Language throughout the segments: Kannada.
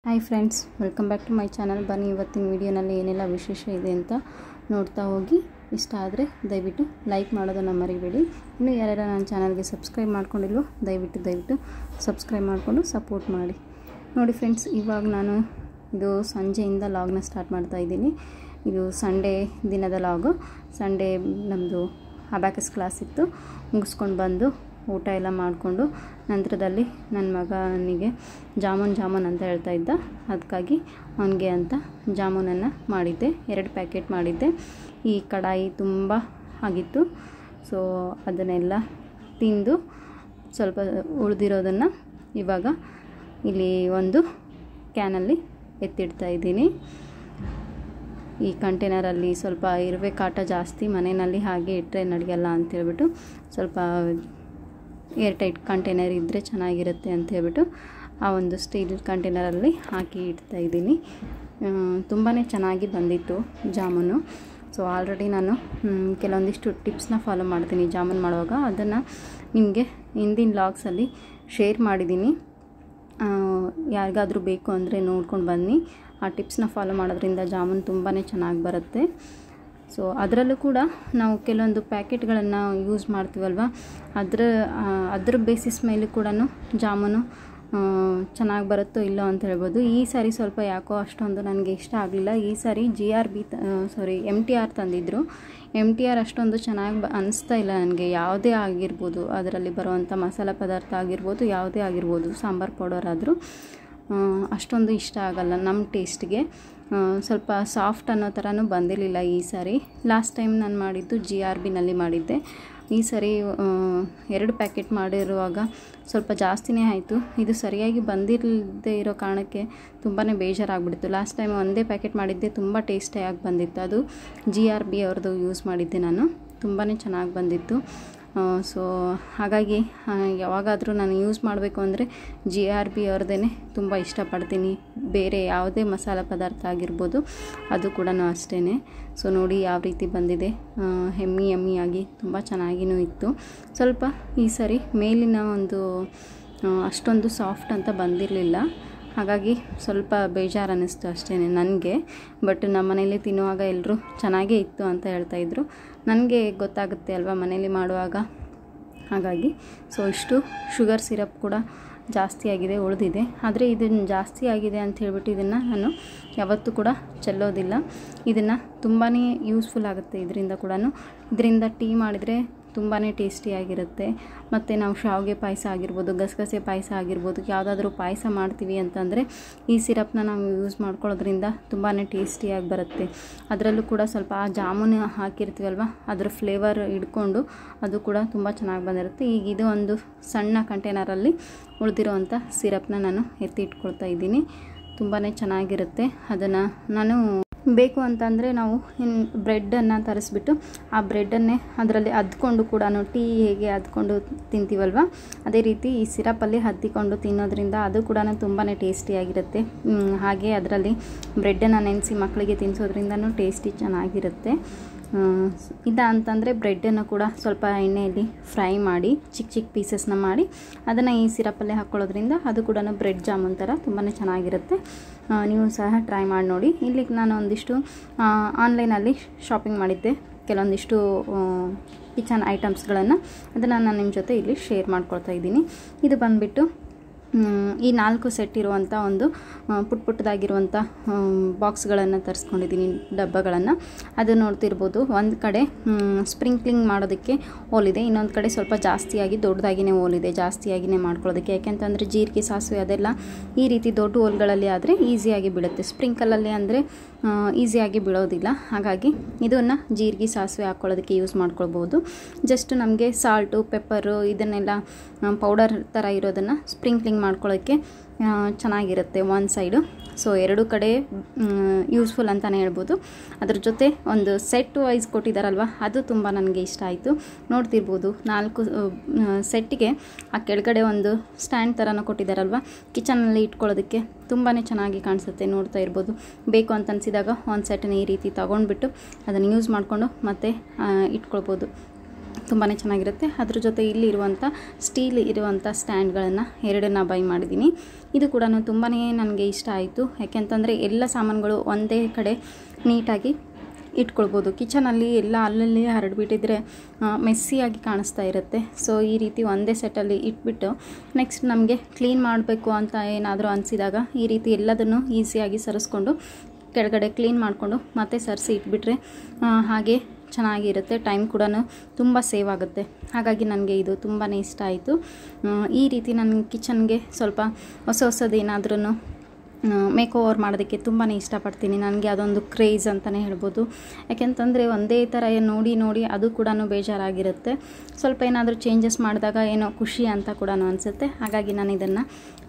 hi friends welcome back to my channel ಬನ್ನಿ ಇವತ್ತಿನ ವೀಡಿಯೋನಲ್ಲಿ ಏನೆಲ್ಲ ವಿಶೇಷ ಇದೆ ಅಂತ ನೋಡ್ತಾ ಹೋಗಿ ಇಷ್ಟ ಆದರೆ ದಯವಿಟ್ಟು ಲೈಕ್ ಮಾಡೋದನ್ನು ಮರಿಬೇಡಿ ಇನ್ನು ಯಾರ್ಯಾರು ನನ್ನ ಚಾನಲ್ಗೆ ಸಬ್ಸ್ಕ್ರೈಬ್ ಮಾಡ್ಕೊಂಡಿಲ್ವೋ ದಯವಿಟ್ಟು ದಯವಿಟ್ಟು ಸಬ್ಸ್ಕ್ರೈಬ್ ಮಾಡಿಕೊಂಡು ಸಪೋರ್ಟ್ ಮಾಡಿ ನೋಡಿ ಫ್ರೆಂಡ್ಸ್ ಇವಾಗ ನಾನು ಇದು ಸಂಜೆಯಿಂದ ಲಾಗ್ನ ಸ್ಟಾರ್ಟ್ ಮಾಡ್ತಾ ಇದ್ದೀನಿ ಇದು ಸಂಡೇ ದಿನದ ಲಾಗು ಸಂಡೇ ನಮ್ಮದು ಅಬ್ಯಾಕಸ್ ಕ್ಲಾಸ್ ಇತ್ತು ಮುಗಿಸ್ಕೊಂಡು ಬಂದು ಊಟ ಎಲ್ಲ ಮಾಡಿಕೊಂಡು ನಂತರದಲ್ಲಿ ನನ್ನ ಮಗನಿಗೆ ಜಾಮೂನ್ ಜಾಮೂನ್ ಅಂತ ಹೇಳ್ತಾ ಇದ್ದ ಅದಕ್ಕಾಗಿ ಅವನಿಗೆ ಅಂತ ಜಾಮೂನನ್ನು ಮಾಡಿದ್ದೆ ಎರಡು ಪ್ಯಾಕೆಟ್ ಮಾಡಿದ್ದೆ ಈ ಕಡಾಯಿ ತುಂಬ ಆಗಿತ್ತು ಸೊ ಅದನ್ನೆಲ್ಲ ತಿಂದು ಸ್ವಲ್ಪ ಉಳಿದಿರೋದನ್ನು ಇವಾಗ ಇಲ್ಲಿ ಒಂದು ಕ್ಯಾನಲ್ಲಿ ಎತ್ತಿಡ್ತಾ ಇದ್ದೀನಿ ಈ ಕಂಟೈನರಲ್ಲಿ ಸ್ವಲ್ಪ ಇರುವೆ ಕಾಟ ಜಾಸ್ತಿ ಮನೆಯಲ್ಲಿ ಹಾಗೆ ಇಟ್ಟರೆ ನಡೆಯಲ್ಲ ಅಂತೇಳ್ಬಿಟ್ಟು ಸ್ವಲ್ಪ ಏರ್ ಟೈಟ್ ಕಂಟೈನರ್ ಇದ್ದರೆ ಚೆನ್ನಾಗಿರುತ್ತೆ ಅಂತ ಹೇಳ್ಬಿಟ್ಟು ಆ ಒಂದು ಸ್ಟೀಲ್ ಕಂಟೈನರಲ್ಲಿ ಹಾಕಿ ಇಡ್ತಾ ಇದ್ದೀನಿ ತುಂಬಾ ಚೆನ್ನಾಗಿ ಬಂದಿತ್ತು ಜಾಮೂನು ಸೊ ಆಲ್ರೆಡಿ ನಾನು ಕೆಲವೊಂದಿಷ್ಟು ಟಿಪ್ಸ್ನ ಫಾಲೋ ಮಾಡ್ತೀನಿ ಜಾಮೂನ್ ಮಾಡುವಾಗ ಅದನ್ನು ನಿಮಗೆ ಹಿಂದಿನ ಲಾಗ್ಸಲ್ಲಿ ಶೇರ್ ಮಾಡಿದ್ದೀನಿ ಯಾರಿಗಾದರೂ ಬೇಕು ಅಂದರೆ ನೋಡ್ಕೊಂಡು ಬನ್ನಿ ಆ ಟಿಪ್ಸ್ನ ಫಾಲೋ ಮಾಡೋದ್ರಿಂದ ಜಾಮೂನ್ ತುಂಬಾ ಚೆನ್ನಾಗಿ ಬರುತ್ತೆ ಸೊ ಅದರಲ್ಲೂ ಕೂಡ ನಾವು ಕೆಲವೊಂದು ಪ್ಯಾಕೆಟ್ಗಳನ್ನು ಯೂಸ್ ಮಾಡ್ತೀವಲ್ವ ಅದರ ಅದ್ರ ಬೇಸಿಸ್ ಮೇಲೆ ಕೂಡ ಜಾಮೂನು ಚೆನ್ನಾಗಿ ಬರುತ್ತೋ ಇಲ್ಲೋ ಅಂತ ಹೇಳ್ಬೋದು ಈ ಸಾರಿ ಸ್ವಲ್ಪ ಯಾಕೋ ಅಷ್ಟೊಂದು ನನಗೆ ಇಷ್ಟ ಆಗಲಿಲ್ಲ ಈ ಸಾರಿ ಜಿ ಆರ್ ಬಿ ಸಾರಿ ಎಮ್ ಟಿ ಆರ್ ತಂದಿದ್ದರು ಎಮ್ ಟಿ ಆರ್ ಅಷ್ಟೊಂದು ಚೆನ್ನಾಗಿ ಬ ಅನಿಸ್ತಾ ಇಲ್ಲ ನನಗೆ ಯಾವುದೇ ಆಗಿರ್ಬೋದು ಅದರಲ್ಲಿ ಬರುವಂಥ ಮಸಾಲೆ ಪದಾರ್ಥ ಆಗಿರ್ಬೋದು ಯಾವುದೇ ಆಗಿರ್ಬೋದು ಸಾಂಬಾರು ಪೌಡರ್ ಆದರೂ ಅಷ್ಟೊಂದು ಇಷ್ಟ ಆಗಲ್ಲ ನಮ್ಮ ಟೇಸ್ಟ್ಗೆ ಸ್ವಲ್ಪ ಸಾಫ್ಟ್ ಅನ್ನೋ ಥರನೂ ಬಂದಿರಲಿಲ್ಲ ಈ ಸಾರಿ ಲಾಸ್ಟ್ ಟೈಮ್ ನಾನು ಮಾಡಿದ್ದು ಜಿ ಆರ್ ಬಿನಲ್ಲಿ ಮಾಡಿದ್ದೆ ಈ ಸರಿ ಎರಡು ಪ್ಯಾಕೆಟ್ ಮಾಡಿರುವಾಗ ಸ್ವಲ್ಪ ಜಾಸ್ತಿನೇ ಆಯಿತು ಇದು ಸರಿಯಾಗಿ ಬಂದಿರದೇ ಇರೋ ಕಾರಣಕ್ಕೆ ತುಂಬಾ ಬೇಜಾರಾಗ್ಬಿಡ್ತು ಲಾಸ್ಟ್ ಟೈಮ್ ಒಂದೇ ಪ್ಯಾಕೆಟ್ ಮಾಡಿದ್ದೆ ತುಂಬ ಟೇಸ್ಟಿಯಾಗಿ ಬಂದಿತ್ತು ಅದು ಜಿ ಆರ್ ಬಿ ಅವ್ರದ್ದು ಯೂಸ್ ಮಾಡಿದ್ದೆ ನಾನು ತುಂಬಾ ಚೆನ್ನಾಗಿ ಬಂದಿತ್ತು ಸೊ ಹಾಗಾಗಿ ಯಾವಾಗಾದರೂ ನಾನು ಯೂಸ್ ಮಾಡಬೇಕು ಅಂದರೆ ಜಿ ಆರ್ ಬಿ ಅವ್ರದ್ದೇ ತುಂಬ ಇಷ್ಟಪಡ್ತೀನಿ ಬೇರೆ ಯಾವುದೇ ಮಸಾಲೆ ಪದಾರ್ಥ ಆಗಿರ್ಬೋದು ಅದು ಕೂಡ ಅಷ್ಟೇ ಸೊ ನೋಡಿ ಯಾವ ರೀತಿ ಬಂದಿದೆ ಹೆಮ್ಮಿ ಎಮ್ಮಿಯಾಗಿ ತುಂಬ ಚೆನ್ನಾಗಿಯೂ ಇತ್ತು ಸ್ವಲ್ಪ ಈ ಸರಿ ಮೇಲಿನ ಒಂದು ಅಷ್ಟೊಂದು ಸಾಫ್ಟ್ ಅಂತ ಬಂದಿರಲಿಲ್ಲ ಹಾಗಾಗಿ ಸ್ವಲ್ಪ ಬೇಜಾರು ಅನ್ನಿಸ್ತು ಅಷ್ಟೇ ನನಗೆ ಬಟ್ ನಮ್ಮ ಮನೇಲಿ ತಿನ್ನುವಾಗ ಎಲ್ಲರೂ ಚೆನ್ನಾಗೇ ಇತ್ತು ಅಂತ ಹೇಳ್ತಾಯಿದ್ರು ನನಗೆ ಗೊತ್ತಾಗುತ್ತೆ ಅಲ್ವಾ ಮನೇಲಿ ಮಾಡುವಾಗ ಹಾಗಾಗಿ ಸೊ ಇಷ್ಟು ಶುಗರ್ ಸಿರಪ್ ಕೂಡ ಜಾಸ್ತಿ ಆಗಿದೆ ಉಳಿದಿದೆ ಆದರೆ ಇದನ್ನು ಜಾಸ್ತಿ ಆಗಿದೆ ಅಂತ ಹೇಳ್ಬಿಟ್ಟು ಇದನ್ನು ನಾನು ಯಾವತ್ತೂ ಕೂಡ ಚೆಲ್ಲೋದಿಲ್ಲ ಇದನ್ನು ತುಂಬಾ ಯೂಸ್ಫುಲ್ ಆಗುತ್ತೆ ಇದರಿಂದ ಕೂಡ ಇದರಿಂದ ಟೀ ಮಾಡಿದರೆ ತುಂಬಾ ಟೇಸ್ಟಿಯಾಗಿರುತ್ತೆ ಮತ್ತು ನಾವು ಶಾವಿಗೆ ಪಾಯಸ ಆಗಿರ್ಬೋದು ಗಸಗಸೆ ಪಾಯಸ ಆಗಿರ್ಬೋದು ಯಾವುದಾದ್ರೂ ಪಾಯಸ ಮಾಡ್ತೀವಿ ಅಂತಂದರೆ ಈ ಸಿರಪ್ನ ನಾವು ಯೂಸ್ ಮಾಡ್ಕೊಳ್ಳೋದ್ರಿಂದ ತುಂಬಾ ಟೇಸ್ಟಿಯಾಗಿ ಬರುತ್ತೆ ಅದರಲ್ಲೂ ಕೂಡ ಸ್ವಲ್ಪ ಆ ಜಾಮೂನು ಹಾಕಿರ್ತೀವಲ್ವ ಅದರ ಫ್ಲೇವರ್ ಹಿಡ್ಕೊಂಡು ಅದು ಕೂಡ ತುಂಬ ಚೆನ್ನಾಗಿ ಬಂದಿರುತ್ತೆ ಈಗ ಇದು ಒಂದು ಸಣ್ಣ ಕಂಟೈನರಲ್ಲಿ ಉಳಿದಿರೋವಂಥ ಸಿರಪ್ನ ನಾನು ಎತ್ತಿ ಇಟ್ಕೊಳ್ತಾ ಇದ್ದೀನಿ ತುಂಬಾ ಚೆನ್ನಾಗಿರುತ್ತೆ ಅದನ್ನು ನಾನು ಬೇಕು ಅಂತಂದರೆ ನಾವು ಇನ್ನು ಬ್ರೆಡ್ಡನ್ನು ತರಿಸ್ಬಿಟ್ಟು ಆ ಬ್ರೆಡ್ಡನ್ನೇ ಅದರಲ್ಲಿ ಅದ್ಕೊಂಡು ಕೂಡ ಟೀ ಹೇಗೆ ಅದ್ಕೊಂಡು ತಿಂತೀವಲ್ವ ಅದೇ ರೀತಿ ಈ ಸಿರಪಲ್ಲಿ ಹದ್ದಿಕೊಂಡು ತಿನ್ನೋದ್ರಿಂದ ಅದು ಕೂಡ ತುಂಬಾ ಟೇಸ್ಟಿಯಾಗಿರುತ್ತೆ ಹಾಗೆ ಅದರಲ್ಲಿ ಬ್ರೆಡ್ಡನ್ನು ನೆನೆಸಿ ಮಕ್ಕಳಿಗೆ ತಿನ್ನಿಸೋದ್ರಿಂದನೂ ಟೇಸ್ಟಿ ಚೆನ್ನಾಗಿರುತ್ತೆ ಇಲ್ಲ ಅಂತಂದರೆ ಬ್ರೆಡ್ಡನ್ನು ಕೂಡ ಸ್ವಲ್ಪ ಎಣ್ಣೆಯಲ್ಲಿ ಫ್ರೈ ಮಾಡಿ ಚಿಕ್ಕ ಚಿಕ್ಕ ಪೀಸಸ್ನ ಮಾಡಿ ಅದನ್ನು ಈ ಸಿರಪಲ್ಲೇ ಹಾಕ್ಕೊಳ್ಳೋದ್ರಿಂದ ಅದು ಕೂಡ ಬ್ರೆಡ್ ಜಾಮೂನ್ ಥರ ತುಂಬಾ ಚೆನ್ನಾಗಿರುತ್ತೆ ನೀವು ಸಹ ಟ್ರೈ ಮಾಡಿ ನೋಡಿ ಇಲ್ಲಿಗೆ ನಾನು ಒಂದಿಷ್ಟು ಆನ್ಲೈನಲ್ಲಿ ಶಾಪಿಂಗ್ ಮಾಡಿದ್ದೆ ಕೆಲವೊಂದಿಷ್ಟು ಕಿಚನ್ ಐಟಮ್ಸ್ಗಳನ್ನು ಅದನ್ನು ನಾನು ನಿಮ್ಮ ಜೊತೆ ಇಲ್ಲಿ ಶೇರ್ ಮಾಡ್ಕೊಳ್ತಾ ಇದ್ದೀನಿ ಇದು ಬಂದುಬಿಟ್ಟು ಈ ನಾಲ್ಕು ಸೆಟ್ ಇರುವಂಥ ಒಂದು ಪುಟ್ ಪುಟ್ಟದಾಗಿರುವಂಥ ಬಾಕ್ಸ್ಗಳನ್ನು ತರಿಸ್ಕೊಂಡಿದ್ದೀನಿ ಡಬ್ಬಗಳನ್ನು ಅದು ನೋಡ್ತಿರ್ಬೋದು ಒಂದು ಕಡೆ ಸ್ಪ್ರಿಂಕ್ಲಿಂಗ್ ಮಾಡೋದಕ್ಕೆ ಓಲಿದೆ ಇನ್ನೊಂದು ಕಡೆ ಸ್ವಲ್ಪ ಜಾಸ್ತಿಯಾಗಿ ದೊಡ್ಡದಾಗಿಯೇ ಓಲಿದೆ ಜಾಸ್ತಿಯಾಗಿಯೇ ಮಾಡ್ಕೊಳ್ಳೋದಕ್ಕೆ ಯಾಕೆಂತಂದರೆ ಜೀರಿಗೆ ಸಾಸಿವೆ ಅದೆಲ್ಲ ಈ ರೀತಿ ದೊಡ್ಡ ಓಲ್ಗಳಲ್ಲಿ ಆದರೆ ಈಸಿಯಾಗಿ ಬೀಳುತ್ತೆ ಸ್ಪ್ರಿಂಕಲಲ್ಲಿ ಅಂದರೆ ಈಸಿಯಾಗಿ ಬೀಳೋದಿಲ್ಲ ಹಾಗಾಗಿ ಇದನ್ನು ಜೀರಿಗೆ ಸಾಸಿವೆ ಹಾಕ್ಕೊಳ್ಳೋದಕ್ಕೆ ಯೂಸ್ ಮಾಡ್ಕೊಳ್ಬೋದು ಜಸ್ಟ್ ನಮಗೆ ಸಾಲ್ಟು ಪೆಪ್ಪರು ಇದನ್ನೆಲ್ಲ ಪೌಡರ್ ಥರ ಇರೋದನ್ನು ಸ್ಪ್ರಿಂಕ್ಲಿಂಗ್ ಮಾಡ್ಕೊಳ್ಳೋಕ್ಕೆ ಚೆನ್ನಾಗಿರುತ್ತೆ ಒನ್ ಸೈಡು ಸೊ ಎರಡು ಕಡೆ ಯೂಸ್ಫುಲ್ ಅಂತಲೇ ಹೇಳ್ಬೋದು ಅದ್ರ ಜೊತೆ ಒಂದು ಸೆಟ್ ವೈಸ್ ಕೊಟ್ಟಿದ್ದಾರಲ್ವ ಅದು ತುಂಬ ನನಗೆ ಇಷ್ಟ ಆಯಿತು ನೋಡ್ತಿರ್ಬೋದು ನಾಲ್ಕು ಸೆಟ್ಟಿಗೆ ಆ ಕೆಳಗಡೆ ಒಂದು ಸ್ಟ್ಯಾಂಡ್ ಥರನೂ ಕೊಟ್ಟಿದ್ದಾರಲ್ವ ಕಿಚನಲ್ಲಿ ಇಟ್ಕೊಳ್ಳೋದಕ್ಕೆ ತುಂಬಾ ಚೆನ್ನಾಗಿ ಕಾಣಿಸುತ್ತೆ ನೋಡ್ತಾ ಇರ್ಬೋದು ಬೇಕು ಅಂತ ಅನಿಸಿದಾಗ ಒಂದು ಸೆಟನ್ನ ಈ ರೀತಿ ತೊಗೊಂಡ್ಬಿಟ್ಟು ಅದನ್ನು ಯೂಸ್ ಮಾಡಿಕೊಂಡು ಮತ್ತೆ ಇಟ್ಕೊಳ್ಬೋದು ತುಂಬಾ ಚೆನ್ನಾಗಿರುತ್ತೆ ಅದ್ರ ಜೊತೆ ಇಲ್ಲಿ ಇರುವಂಥ ಸ್ಟೀಲ್ ಇರುವಂಥ ಸ್ಟ್ಯಾಂಡ್ಗಳನ್ನು ಎರಡನ್ನ ಬೈ ಮಾಡಿದ್ದೀನಿ ಇದು ಕೂಡ ತುಂಬಾ ನನಗೆ ಇಷ್ಟ ಆಯಿತು ಯಾಕೆಂತಂದರೆ ಎಲ್ಲ ಸಾಮಾನುಗಳು ಒಂದೇ ಕಡೆ ನೀಟಾಗಿ ಇಟ್ಕೊಳ್ಬೋದು ಕಿಚನಲ್ಲಿ ಎಲ್ಲ ಅಲ್ಲಲ್ಲಿ ಹರಡ್ಬಿಟ್ಟಿದ್ರೆ ಮೆಸ್ಸಿಯಾಗಿ ಕಾಣಿಸ್ತಾ ಇರುತ್ತೆ ಸೊ ಈ ರೀತಿ ಒಂದೇ ಸೆಟ್ಟಲ್ಲಿ ಇಟ್ಬಿಟ್ಟು ನೆಕ್ಸ್ಟ್ ನಮಗೆ ಕ್ಲೀನ್ ಮಾಡಬೇಕು ಅಂತ ಏನಾದರೂ ಅನಿಸಿದಾಗ ಈ ರೀತಿ ಎಲ್ಲದನ್ನು ಈಸಿಯಾಗಿ ಸರಿಸ್ಕೊಂಡು ಕೆಳಗಡೆ ಕ್ಲೀನ್ ಮಾಡಿಕೊಂಡು ಮತ್ತೆ ಸರಿಸಿ ಇಟ್ಬಿಟ್ರೆ ಆ, ಹಾಗೆ ಚೆನ್ನಾಗಿರುತ್ತೆ ಟೈಮ್ ಕೂಡ ತುಂಬ ಸೇವ್ ಆಗುತ್ತೆ ಹಾಗಾಗಿ ನನಗೆ ಇದು ತುಂಬಾ ಇಷ್ಟ ಆಯಿತು ಈ ರೀತಿ ನನ್ನ ಕಿಚನ್ಗೆ ಸ್ವಲ್ಪ ಹೊಸ ಹೊಸದೇನಾದ್ರೂ ಮೇಕ್ ಓವರ್ ಮಾಡೋದಕ್ಕೆ ತುಂಬಾ ಇಷ್ಟಪಡ್ತೀನಿ ನನಗೆ ಅದೊಂದು ಕ್ರೇಜ್ ಅಂತಲೇ ಹೇಳ್ಬೋದು ಯಾಕೆಂತಂದರೆ ಒಂದೇ ಥರ ನೋಡಿ ನೋಡಿ ಅದು ಕೂಡ ಬೇಜಾರಾಗಿರುತ್ತೆ ಸ್ವಲ್ಪ ಏನಾದರೂ ಚೇಂಜಸ್ ಮಾಡಿದಾಗ ಏನೋ ಖುಷಿ ಅಂತ ಕೂಡ ಅನಿಸುತ್ತೆ ಹಾಗಾಗಿ ನಾನು ಇದನ್ನು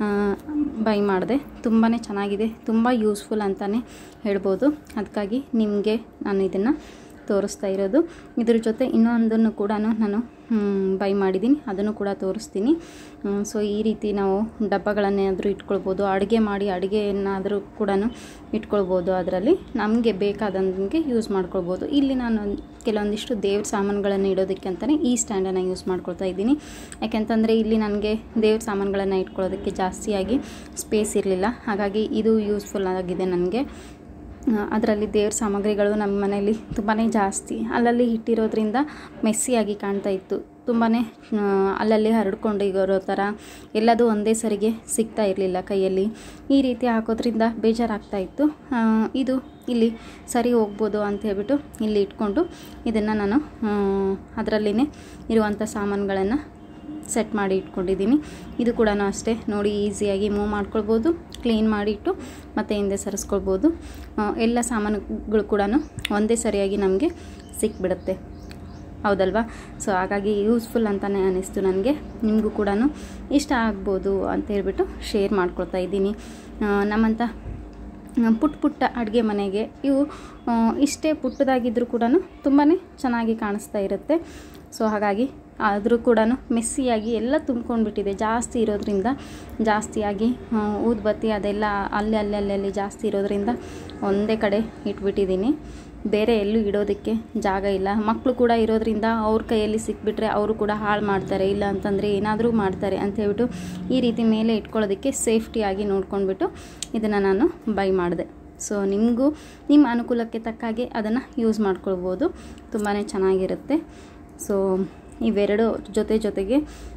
ಬೈ ಮಾಡಿದೆ ತುಂಬಾ ಚೆನ್ನಾಗಿದೆ ತುಂಬ ಯೂಸ್ಫುಲ್ ಅಂತಲೇ ಹೇಳ್ಬೋದು ಅದಕ್ಕಾಗಿ ನಿಮಗೆ ನಾನು ಇದನ್ನು ತೋರಿಸ್ತಾ ಇರೋದು ಇದ್ರ ಜೊತೆ ಇನ್ನೊಂದನ್ನು ಕೂಡ ನಾನು ಬೈ ಮಾಡಿದ್ದೀನಿ ಅದನ್ನು ಕೂಡ ತೋರಿಸ್ತೀನಿ ಸೊ ಈ ರೀತಿ ನಾವು ಡಬ್ಬಗಳನ್ನೇನಾದರೂ ಇಟ್ಕೊಳ್ಬೋದು ಅಡುಗೆ ಮಾಡಿ ಅಡುಗೆಯನ್ನಾದರೂ ಕೂಡ ಇಟ್ಕೊಳ್ಬೋದು ಅದರಲ್ಲಿ ನಮಗೆ ಬೇಕಾದಂಗೆ ಯೂಸ್ ಮಾಡ್ಕೊಳ್ಬೋದು ಇಲ್ಲಿ ನಾನು ಕೆಲವೊಂದಿಷ್ಟು ದೇವ್ರ ಸಾಮಾನುಗಳನ್ನು ಇಡೋದಕ್ಕೆ ಅಂತಲೇ ಈ ಸ್ಟ್ಯಾಂಡನ್ನು ಯೂಸ್ ಮಾಡ್ಕೊಳ್ತಾ ಇದ್ದೀನಿ ಯಾಕೆಂತಂದರೆ ಇಲ್ಲಿ ನನಗೆ ದೇವ್ರ ಸಾಮಾನುಗಳನ್ನು ಇಟ್ಕೊಳ್ಳೋದಕ್ಕೆ ಜಾಸ್ತಿಯಾಗಿ ಸ್ಪೇಸ್ ಇರಲಿಲ್ಲ ಹಾಗಾಗಿ ಇದು ಯೂಸ್ಫುಲ್ ಆಗಿದೆ ನನಗೆ ಅದರಲ್ಲಿ ದೇವ್ರ ಸಾಮಗ್ರಿಗಳು ನಮ್ಮ ಮನೆಯಲ್ಲಿ ತುಂಬಾ ಜಾಸ್ತಿ ಅಲ್ಲಲ್ಲಿ ಇಟ್ಟಿರೋದ್ರಿಂದ ಮೆಸ್ಸಿಯಾಗಿ ಕಾಣ್ತಾ ಇತ್ತು ತುಂಬಾ ಅಲ್ಲಲ್ಲಿ ಹರಡ್ಕೊಂಡು ಇರೋ ಥರ ಎಲ್ಲದೂ ಒಂದೇ ಸರಿಗೆ ಸಿಗ್ತಾ ಇರಲಿಲ್ಲ ಕೈಯಲ್ಲಿ ಈ ರೀತಿ ಹಾಕೋದ್ರಿಂದ ಬೇಜಾರಾಗ್ತಾ ಇತ್ತು ಆ, ಇದು ಇಲ್ಲಿ ಸರಿ ಹೋಗ್ಬೋದು ಅಂತ ಹೇಳ್ಬಿಟ್ಟು ಇಲ್ಲಿ ಇಟ್ಕೊಂಡು ಇದನ್ನು ನಾನು ಅದರಲ್ಲಿನೇ ಇರುವಂಥ ಸಾಮಾನುಗಳನ್ನು ಸೆಟ್ ಮಾಡಿ ಇಟ್ಕೊಂಡಿದ್ದೀನಿ ಇದು ಕೂಡ ಅಷ್ಟೇ ನೋಡಿ ಈಸಿಯಾಗಿ ಮೂವ್ ಮಾಡ್ಕೊಳ್ಬೋದು ಕ್ಲೀನ್ ಮಾಡಿಟ್ಟು ಮತ್ತೆ ಹಿಂದೆ ಸರಿಸ್ಕೊಳ್ಬೋದು ಆ, ಎಲ್ಲ ಸಾಮಾನುಗಳು ಕೂಡ ಒಂದೇ ಸರಿಯಾಗಿ ನಮಗೆ ಸಿಕ್ಬಿಡುತ್ತೆ ಹೌದಲ್ವಾ ಸೊ ಹಾಗಾಗಿ ಯೂಸ್ಫುಲ್ ಅಂತಲೇ ಅನ್ನಿಸ್ತು ನನಗೆ ನಿಮಗೂ ಕೂಡ ಇಷ್ಟ ಆಗ್ಬೋದು ಅಂತ ಹೇಳ್ಬಿಟ್ಟು ಶೇರ್ ಮಾಡ್ಕೊಳ್ತಾ ಇದ್ದೀನಿ ಆ, ನಮ್ಮಂಥ ಆ, ಪುಟ್ಟ ಪುಟ್ಟ ಅಡುಗೆ ಮನೆಗೆ ಇವು ಆ, ಇಷ್ಟೇ ಪುಟ್ಟದಾಗಿದ್ದರೂ ಕೂಡ ತುಂಬಾ ಚೆನ್ನಾಗಿ ಕಾಣಿಸ್ತಾ ಇರುತ್ತೆ ಸೊ ಹಾಗಾಗಿ ಆದರೂ ಕೂಡ ಮೆಸ್ಸಿಯಾಗಿ ಎಲ್ಲ ತುಂಬ್ಕೊಂಡ್ಬಿಟ್ಟಿದೆ ಜಾಸ್ತಿ ಇರೋದ್ರಿಂದ ಜಾಸ್ತಿಯಾಗಿ ಆ, ಊದ್ಬತ್ತಿ ಅದೆಲ್ಲ ಅಲ್ಲಿ ಅಲ್ಲಿ ಅಲ್ಲಿ ಅಲ್ಲಿ ಜಾಸ್ತಿ ಇರೋದ್ರಿಂದ ಒಂದೇ ಕಡೆ ಇಟ್ಬಿಟ್ಟಿದ್ದೀನಿ ಬೇರೆ ಎಲ್ಲೂ ಇಡೋದಕ್ಕೆ ಜಾಗ ಇಲ್ಲ ಮಕ್ಕಳು ಕೂಡ ಇರೋದ್ರಿಂದ ಅವ್ರ ಕೈಯಲ್ಲಿ ಸಿಕ್ಬಿಟ್ರೆ ಅವರು ಕೂಡ ಹಾಳು ಮಾಡ್ತಾರೆ ಇಲ್ಲ ಅಂತಂದರೆ ಏನಾದರೂ ಮಾಡ್ತಾರೆ ಅಂತ ಹೇಳ್ಬಿಟ್ಟು ಈ ರೀತಿ ಮೇಲೆ ಇಟ್ಕೊಳ್ಳೋದಕ್ಕೆ ಸೇಫ್ಟಿಯಾಗಿ ನೋಡ್ಕೊಂಡ್ಬಿಟ್ಟು ಇದನ್ನು ನಾನು ಬೈ ಮಾಡಿದೆ ಸೊ ನಿಮಗೂ ನಿಮ್ಮ ಅನುಕೂಲಕ್ಕೆ ತಕ್ಕಾಗೆ ಅದನ್ನು ಯೂಸ್ ಮಾಡ್ಕೊಳ್ಬೋದು ತುಂಬಾ ಚೆನ್ನಾಗಿರುತ್ತೆ ಸೊ ಇವೆರಡು ಜೊತೆ ಜೊತೆಗೆ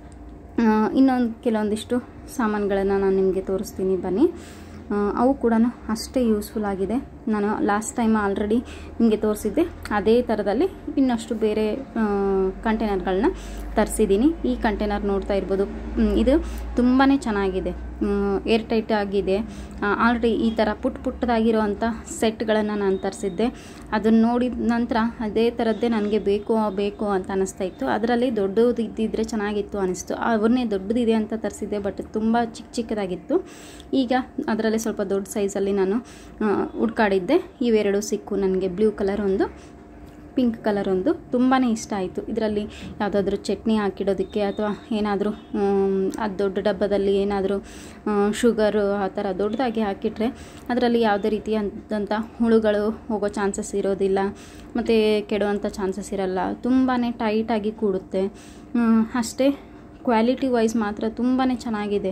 ಇನ್ನೊಂದು ಕೆಲವೊಂದಿಷ್ಟು ಸಾಮಾನುಗಳನ್ನು ನಾನು ನಿಮಗೆ ತೋರಿಸ್ತೀನಿ ಬನ್ನಿ ಆ, ಅವು ಕೂಡ ಅಷ್ಟೇ ಯೂಸ್ಫುಲ್ ಆಗಿದೆ ನಾನು ಲಾಸ್ಟ್ ಟೈಮ್ ಆಲ್ರೆಡಿ ನಿಮಗೆ ತೋರಿಸಿದ್ದೆ ಅದೇ ಥರದಲ್ಲಿ ಇನ್ನಷ್ಟು ಬೇರೆ ಕಂಟೈನರ್ಗಳನ್ನ ತರಿಸಿದ್ದೀನಿ ಈ ಕಂಟೈನರ್ ನೋಡ್ತಾ ಇರ್ಬೋದು ಮ್, ಇದು ತುಂಬಾ ಚೆನ್ನಾಗಿದೆ ಏರ್ ಟೈಟ್ ಆಗಿದೆ ಆಲ್ರೆಡಿ ಈ ಥರ ಪುಟ್ಟ ಪುಟ್ಟದಾಗಿರೋವಂಥ ಸೆಟ್ಗಳನ್ನು ನಾನು ತರಿಸಿದ್ದೆ ಅದನ್ನು ನೋಡಿದ ನಂತರ ಅದೇ ಥರದ್ದೇ ನನಗೆ ಬೇಕು ಬೇಕು ಅಂತ ಅನ್ನಿಸ್ತಾ ಇತ್ತು ಅದರಲ್ಲಿ ದೊಡ್ಡದು ಇದ್ದಿದ್ರೆ ಚೆನ್ನಾಗಿತ್ತು ಅನಿಸ್ತು ಅವನ್ನೇ ದೊಡ್ಡದಿದೆ ಅಂತ ತರಿಸಿದ್ದೆ ಬಟ್ ತುಂಬ ಚಿಕ್ಕ ಚಿಕ್ಕದಾಗಿತ್ತು ಈಗ ಅದರಲ್ಲೇ ಸ್ವಲ್ಪ ದೊಡ್ಡ ಸೈಜಲ್ಲಿ ನಾನು ಆ, ಹುಡ್ಕಾಡಿದ್ದೆ ಇವೆರಡು ಸಿಕ್ಕು ನನಗೆ ಬ್ಲೂ ಕಲರ್ ಒಂದು ಪಿಂಕ್ ಕಲರ್ ಒಂದು ತುಂಬಾ ಇಷ್ಟ ಆಯಿತು ಇದರಲ್ಲಿ ಯಾವುದಾದ್ರೂ ಚಟ್ನಿ ಹಾಕಿಡೋದಕ್ಕೆ ಅಥವಾ ಏನಾದರೂ ಅದು ದೊಡ್ಡ ಡಬ್ಬದಲ್ಲಿ ಏನಾದರೂ ಶುಗರು ಆ ಥರ ದೊಡ್ಡದಾಗಿ ಹಾಕಿಟ್ರೆ ಅದರಲ್ಲಿ ಯಾವುದೇ ರೀತಿಯಾದಂಥ ಹುಳುಗಳು ಹೋಗೋ ಚಾನ್ಸಸ್ ಇರೋದಿಲ್ಲ ಮತ್ತು ಕೆಡುವಂಥ ಚಾನ್ಸಸ್ ಇರಲ್ಲ ತುಂಬಾ ಟೈಟಾಗಿ ಕೂಡುತ್ತೆ ಹ್ಮ್, ಅಷ್ಟೇ ಕ್ವಾಲಿಟಿ ವೈಸ್ ಮಾತ್ರ ತುಂಬಾ ಚೆನ್ನಾಗಿದೆ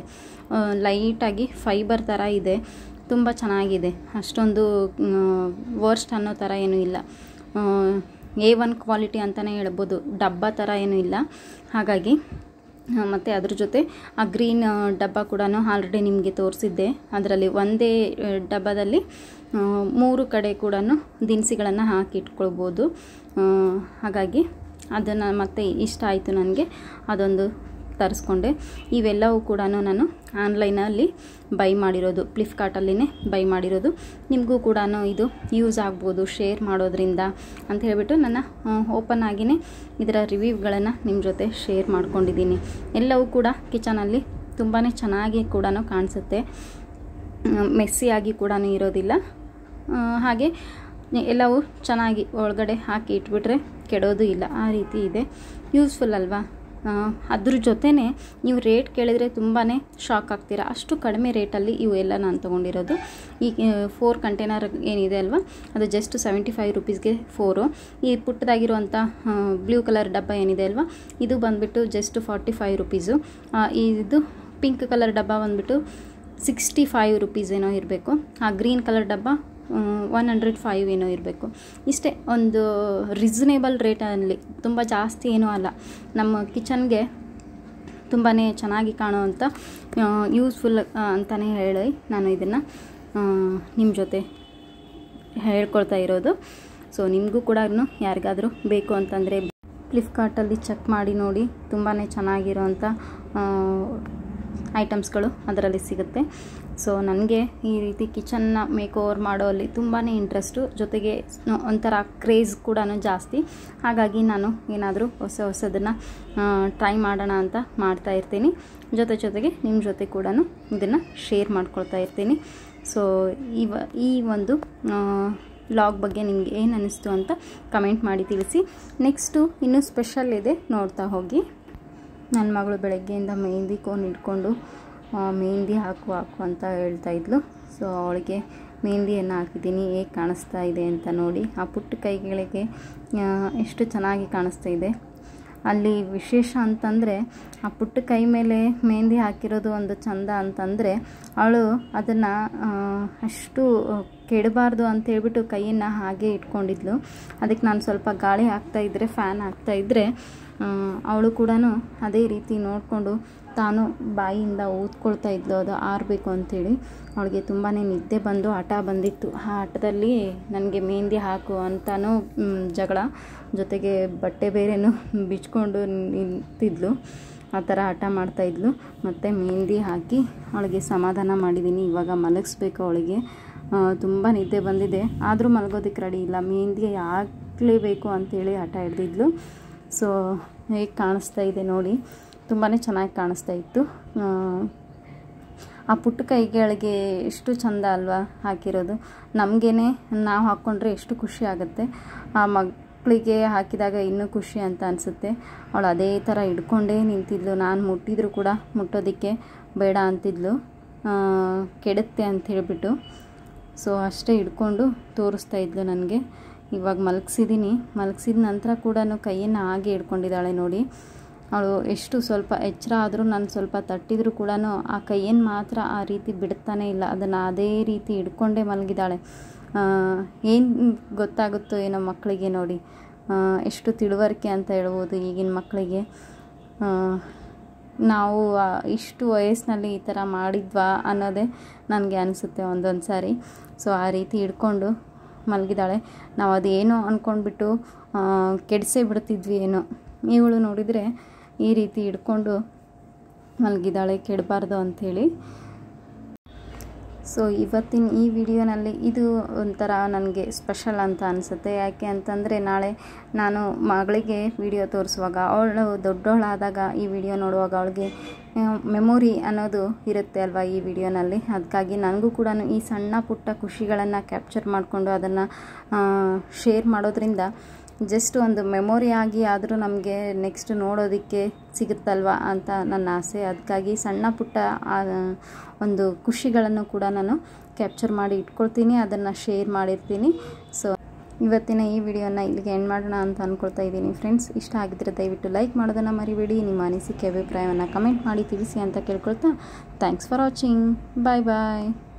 ಲೈಟಾಗಿ ಫೈಬರ್ ಥರ ಇದೆ ತುಂಬ ಚೆನ್ನಾಗಿದೆ ಅಷ್ಟೊಂದು ವರ್ಸ್ಟ್ ಅನ್ನೋ ಥರ ಏನೂ ಇಲ್ಲ ಎ ಒನ್ ಕ್ವಾಲಿಟಿ ಅಂತಲೇ ಹೇಳ್ಬೋದು ಡಬ್ಬ ಥರ ಏನೂ ಇಲ್ಲ ಹಾಗಾಗಿ ಮತ್ತು ಅದ್ರ ಜೊತೆ ಆ ಗ್ರೀನ್ ಡಬ್ಬ ಕೂಡ ಆಲ್ರೆಡಿ ನಿಮಗೆ ತೋರಿಸಿದ್ದೆ ಅದರಲ್ಲಿ ಒಂದೇ ಆ, ಡಬ್ಬದಲ್ಲಿ ಆ, ಮೂರು ಕಡೆ ಕೂಡ ದಿನಸಿಗಳನ್ನು ಹಾಕಿ ಇಟ್ಕೊಳ್ಬೋದು ಆ, ಹಾಗಾಗಿ ಅದನ್ನು ಮತ್ತೆ ಇಷ್ಟ ಆಯಿತು ನನಗೆ ಅದೊಂದು ತರಿಸ್ಕೊಂಡೆ ಇವೆಲ್ಲವೂ ಕೂಡ ನಾನು ಆನ್ಲೈನಲ್ಲಿ ಬೈ ಮಾಡಿರೋದು ಫ್ಲಿಪ್ಕಾರ್ಟಲ್ಲಿನೇ ಬೈ ಮಾಡಿರೋದು ನಿಮಗೂ ಕೂಡ ಇದು ಯೂಸ್ ಆಗ್ಬೋದು ಶೇರ್ ಮಾಡೋದ್ರಿಂದ ಅಂತ ಹೇಳ್ಬಿಟ್ಟು ನನ್ನ ಓಪನ್ ಆಗಿನೇ ಇದರ ರಿವ್ಯೂಗಳನ್ನು ನಿಮ್ಮ ಜೊತೆ ಶೇರ್ ಮಾಡ್ಕೊಂಡಿದ್ದೀನಿ ಎಲ್ಲವೂ ಕೂಡ ಕಿಚನಲ್ಲಿ ತುಂಬಾ ಚೆನ್ನಾಗಿ ಕೂಡ ಕಾಣಿಸುತ್ತೆ ಮೆಸ್ಸಿಯಾಗಿ ಕೂಡ ಇರೋದಿಲ್ಲ ಆ, ಹಾಗೆ ಎಲ್ಲವೂ ಚೆನ್ನಾಗಿ ಒಳಗಡೆ ಹಾಕಿ ಇಟ್ಬಿಟ್ರೆ ಕೆಡೋದು ಇಲ್ಲ ಆ ರೀತಿ ಇದೆ ಯೂಸ್ಫುಲ್ ಅಲ್ವಾ ಅದ್ರ ಜೊತೆನೇ ನೀವು ರೇಟ್ ಕೇಳಿದರೆ ತುಂಬಾ ಶಾಕ್ ಆಗ್ತೀರಾ ಅಷ್ಟು ಕಡಿಮೆ ರೇಟಲ್ಲಿ ಇವು ಎಲ್ಲ ನಾನು ತೊಗೊಂಡಿರೋದು ಈ ಫೋರ್ ಕಂಟೈನರ್ ಏನಿದೆ ಅಲ್ವಾ ಅದು ಜಸ್ಟ್ ಸೆವೆಂಟಿ ಫೈವ್ ರುಪೀಸ್ಗೆ ಫೋರು ಈ ಪುಟ್ಟದಾಗಿರುವಂಥ ಬ್ಲೂ ಕಲರ್ ಡಬ್ಬ ಏನಿದೆ ಅಲ್ವಾ ಇದು ಬಂದುಬಿಟ್ಟು ಜಸ್ಟ್ ಫಾರ್ಟಿ ಫೈವ್ ರುಪೀಸು ಇದು ಪಿಂಕ್ ಕಲರ್ ಡಬ್ಬ ಬಂದುಬಿಟ್ಟು ಸಿಕ್ಸ್ಟಿ ಫೈವ್ ರುಪೀಸ್ ಏನೋ ಇರಬೇಕು ಆ ಗ್ರೀನ್ ಕಲರ್ ಡಬ್ಬ ಒನ್ ಹಂಡ್ರೆಡ್ ಫೈವ್ ಏನೋ ಇರಬೇಕು ಇಷ್ಟೇ ಒಂದು ರೀಸನೇಬಲ್ ರೇಟಲ್ಲಿ ತುಂಬ ಜಾಸ್ತಿ ಏನೂ ಅಲ್ಲ ನಮ್ಮ ಕಿಚನ್ಗೆ ತುಂಬಾ ಚೆನ್ನಾಗಿ ಕಾಣುವಂಥ ಯೂಸ್ಫುಲ್ ಅಂತಲೇ ಹೇಳಿ ನಾನು ಇದನ್ನು ನಿಮ್ಮ ಜೊತೆ ಹೇಳ್ಕೊಳ್ತಾ ಇರೋದು ಸೊ ನಿಮಗೂ ಕೂಡ ಯಾರಿಗಾದರೂ ಬೇಕು ಅಂತಂದರೆ ಫ್ಲಿಪ್ಕಾರ್ಟಲ್ಲಿ ಚೆಕ್ ಮಾಡಿ ನೋಡಿ ತುಂಬಾ ಚೆನ್ನಾಗಿರೋವಂಥ ಐಟಮ್ಸ್ಗಳು ಅದರಲ್ಲಿ ಸಿಗುತ್ತೆ ಸೊ ನನಗೆ ಈ ರೀತಿ ಕಿಚನ್ನ ಮೇಕ್ ಓವರ್ ಮಾಡೋಲ್ಲಿ ತುಂಬಾ ಇಂಟ್ರೆಸ್ಟು ಜೊತೆಗೆ ಒಂಥರ ಕ್ರೇಜ್ ಕೂಡ ಜಾಸ್ತಿ ಹಾಗಾಗಿ ನಾನು ಏನಾದರೂ ಹೊಸ ಹೊಸದನ್ನು ಟ್ರೈ ಮಾಡೋಣ ಅಂತ ಮಾಡ್ತಾ ಇರ್ತೀನಿ ಜೊತೆ ಜೊತೆಗೆ ನಿಮ್ಮ ಜೊತೆ ಕೂಡ ಇದನ್ನು ಶೇರ್ ಮಾಡ್ಕೊಳ್ತಾ ಇರ್ತೀನಿ ಸೊ ಇವ ಈ ಒಂದು ಲಾಗ್ ಬಗ್ಗೆ ನಿಮಗೆ ಏನು ಅನ್ನಿಸ್ತು ಅಂತ ಕಮೆಂಟ್ ಮಾಡಿ ತಿಳಿಸಿ ನೆಕ್ಸ್ಟು ಇನ್ನೂ ಸ್ಪೆಷಲ್ ಇದೆ ನೋಡ್ತಾ ಹೋಗಿ ನನ್ನ ಮಗಳು ಬೆಳಗ್ಗೆಯಿಂದ ಮೆಹಂದಿ ಕೋನ್ ಇಟ್ಕೊಂಡು ಮೆಹಂದಿ ಹಾಕು ಹಾಕು ಅಂತ ಹೇಳ್ತಾ ಇದ್ಲು ಸೊ ಅವಳಿಗೆ ಮೆಹಂದಿಯನ್ನು ಹಾಕಿದ್ದೀನಿ ಹೇಗೆ ಕಾಣಿಸ್ತಾ ಇದೆ ಅಂತ ನೋಡಿ ಆ ಪುಟ್ಟ ಕೈಗಳಿಗೆ ಎಷ್ಟು ಚೆನ್ನಾಗಿ ಕಾಣಿಸ್ತಾ ಇದೆ ಅಲ್ಲಿ ವಿಶೇಷ ಅಂತಂದರೆ ಆ ಪುಟ್ಟ ಕೈ ಮೇಲೆ ಮೆಹಂದಿ ಹಾಕಿರೋದು ಒಂದು ಚಂದ ಅಂತಂದರೆ ಅವಳು ಅದನ್ನು ಅಷ್ಟು ಕೆಡಬಾರ್ದು ಅಂತೇಳ್ಬಿಟ್ಟು ಕೈಯನ್ನು ಹಾಗೆ ಇಟ್ಕೊಂಡಿದ್ಲು ಅದಕ್ಕೆ ನಾನು ಸ್ವಲ್ಪ ಗಾಳಿ ಹಾಕ್ತಾಯಿದ್ರೆ ಫ್ಯಾನ್ ಹಾಕ್ತಾಯಿದ್ರೆ ಅವಳು ಕೂಡ ಅದೇ ರೀತಿ ನೋಡಿಕೊಂಡು ತಾನು ಬಾಯಿಯಿಂದ ಊದ್ಕೊಳ್ತಾ ಇದ್ಲು ಅದು ಆರಬೇಕು ಅಂಥೇಳಿ ಅವಳಿಗೆ ತುಂಬಾ ನಿದ್ದೆ ಬಂದು ಹಠ ಬಂದಿತ್ತು ಆ ಹಠದಲ್ಲಿ ನನಗೆ ಮೆಹಂದಿ ಹಾಕು ಅಂತಲೂ ಜಗಳ ಜೊತೆಗೆ ಬಟ್ಟೆ ಬೇರೆನೂ ಬಿಚ್ಕೊಂಡು ನಿಂತಿದ್ಲು ಆ ಥರ ಹಠ ಮಾಡ್ತಾಯಿದ್ಲು ಮತ್ತು ಮೆಹಂದಿ ಹಾಕಿ ಅವಳಿಗೆ ಸಮಾಧಾನ ಮಾಡಿದ್ದೀನಿ ಇವಾಗ ಮಲಗಿಸ್ಬೇಕು ಅವಳಿಗೆ ತುಂಬ ನಿದ್ದೆ ಬಂದಿದೆ ಆದರೂ ಮಲಗೋದಕ್ಕೆ ರೆಡಿ ಇಲ್ಲ ಮೆಹಂದಿ ಹಾಕಲೇಬೇಕು ಅಂತೇಳಿ ಹಠ ಹಿಡ್ದಿದ್ಲು ಸೊ ಹೇಗೆ ಕಾಣಿಸ್ತಾ ಇದೆ ನೋಡಿ ತುಂಬಾ ಚೆನ್ನಾಗಿ ಕಾಣಿಸ್ತಾ ಇತ್ತು ಆ ಪುಟ್ಟ ಕೈಗಳಿಗೆ ಎಷ್ಟು ಚಂದ ಅಲ್ವಾ ಹಾಕಿರೋದು ನಮಗೇನೆ ನಾವು ಹಾಕ್ಕೊಂಡ್ರೆ ಎಷ್ಟು ಖುಷಿ ಆಗುತ್ತೆ ಆ ಮಕ್ಕಳಿಗೆ ಹಾಕಿದಾಗ ಇನ್ನೂ ಖುಷಿ ಅಂತ ಅನಿಸುತ್ತೆ ಅವಳು ಅದೇ ಥರ ಹಿಡ್ಕೊಂಡೇ ನಿಂತಿದ್ಲು ನಾನು ಮುಟ್ಟಿದ್ರು ಕೂಡ ಮುಟ್ಟೋದಕ್ಕೆ ಬೇಡ ಅಂತಿದ್ಲು ಕೆಡುತ್ತೆ ಅಂತ ಹೇಳಿಬಿಟ್ಟು ಸೊ ಅಷ್ಟೇ ಹಿಡ್ಕೊಂಡು ತೋರಿಸ್ತಾ ಇದ್ಲು ನನಗೆ ಇವಾಗ ಮಲಗಿಸಿದ್ದೀನಿ ಮಲಗಿಸಿದ ನಂತರ ಕೂಡ ಕೈಯನ್ನು ಹಾಗೆ ಹಿಡ್ಕೊಂಡಿದ್ದಾಳೆ ನೋಡಿ ಅವಳು ಎಷ್ಟು ಸ್ವಲ್ಪ ಎಚ್ಚರ ಆದರೂ ನಾನು ಸ್ವಲ್ಪ ತಟ್ಟಿದ್ರು ಕೂಡ ಆ ಕೈಯನ್ನು ಮಾತ್ರ ಆ ರೀತಿ ಬಿಡ್ತಾನೇ ಇಲ್ಲ ಅದನ್ನು ಅದೇ ರೀತಿ ಹಿಡ್ಕೊಂಡೇ ಮಲಗಿದ್ದಾಳೆ ಏನು ಗೊತ್ತಾಗುತ್ತೋ ಏನೋ ಮಕ್ಕಳಿಗೆ ನೋಡಿ ಎಷ್ಟು ತಿಳುವಳಿಕೆ ಅಂತ ಹೇಳ್ಬೋದು ಈಗಿನ ಮಕ್ಕಳಿಗೆ ನಾವು ಇಷ್ಟು ವಯಸ್ಸಿನಲ್ಲಿ ಈ ಥರ ಮಾಡಿದ್ವಾ ಅನ್ನೋದೇ ನನಗೆ ಅನಿಸುತ್ತೆ ಒಂದೊಂದು ಸಾರಿ ಸೊ ಆ ರೀತಿ ಹಿಡ್ಕೊಂಡು ಮಲಗಿದ್ದಾಳೆ ನಾವು ಅದೇನೋ ಅಂದ್ಕೊಂಡ್ಬಿಟ್ಟು ಕೆಡಿಸೇ ಬಿಡ್ತಿದ್ವಿ ಏನೋ ಇವಳು ನೋಡಿದರೆ ಈ ರೀತಿ ಹಿಡ್ಕೊಂಡು ಮಲಗಿದ್ದಾಳೆ ಕೆಡಬಾರ್ದು ಅಂಥೇಳಿ ಸೊ ಇವತ್ತಿನ ಈ ವಿಡಿಯೋನಲ್ಲಿ ಇದು ಒಂಥರ ನನಗೆ ಸ್ಪೆಷಲ್ ಅಂತ ಅನಿಸುತ್ತೆ ಯಾಕೆ ಅಂತಂದರೆ ನಾಳೆ ನಾನು ಮಗಳಿಗೆ ವಿಡಿಯೋ ತೋರಿಸುವಾಗ ಅವಳು ದೊಡ್ಡವಳಾದಾಗ ಈ ವಿಡಿಯೋ ನೋಡುವಾಗ ಅವಳಿಗೆ ಮೆಮೊರಿ ಅನ್ನೋದು ಇರುತ್ತೆ ಅಲ್ವಾ ಈ ವಿಡಿಯೋನಲ್ಲಿ ಅದಕ್ಕಾಗಿ ನನಗೂ ಕೂಡ ಈ ಸಣ್ಣ ಪುಟ್ಟ ಖುಷಿಗಳನ್ನು ಕ್ಯಾಪ್ಚರ್ ಮಾಡಿಕೊಂಡು ಅದನ್ನು ಶೇರ್ ಮಾಡೋದ್ರಿಂದ ಜಸ್ಟ್ ಒಂದು ಮೆಮೊರಿ ಆಗಿ ಆದರೂ ನಮಗೆ ನೆಕ್ಸ್ಟ್ ನೋಡೋದಕ್ಕೆ ಸಿಗುತ್ತಲ್ವ ಅಂತ ನನ್ನ ಆಸೆ ಅದಕ್ಕಾಗಿ ಸಣ್ಣ ಪುಟ್ಟ ಒಂದು ಖುಷಿಗಳನ್ನು ಕೂಡ ನಾನು ಕ್ಯಾಪ್ಚರ್ ಮಾಡಿ ಇಟ್ಕೊಳ್ತೀನಿ ಅದನ್ನು ಶೇರ್ ಮಾಡಿರ್ತೀನಿ ಸೊ ಇವತ್ತಿನ ಈ ವಿಡಿಯೋನ ಇಲ್ಲಿಗೆ ಎಂಡ್ ಮಾಡೋಣ ಅಂತ ಅಂದ್ಕೊಳ್ತಾ ಇದ್ದೀನಿ ಫ್ರೆಂಡ್ಸ್ ಇಷ್ಟ ಆಗಿದ್ದರೆ ದಯವಿಟ್ಟು ಲೈಕ್ ಮಾಡೋದನ್ನು ಮರಿಬೇಡಿ ನಿಮ್ಮ ಅನಿಸಿಕೆ ಅಭಿಪ್ರಾಯವನ್ನು ಕಮೆಂಟ್ ಮಾಡಿ ತಿಳಿಸಿ ಅಂತ ಕೇಳ್ಕೊಳ್ತಾ thanks for watching bye bye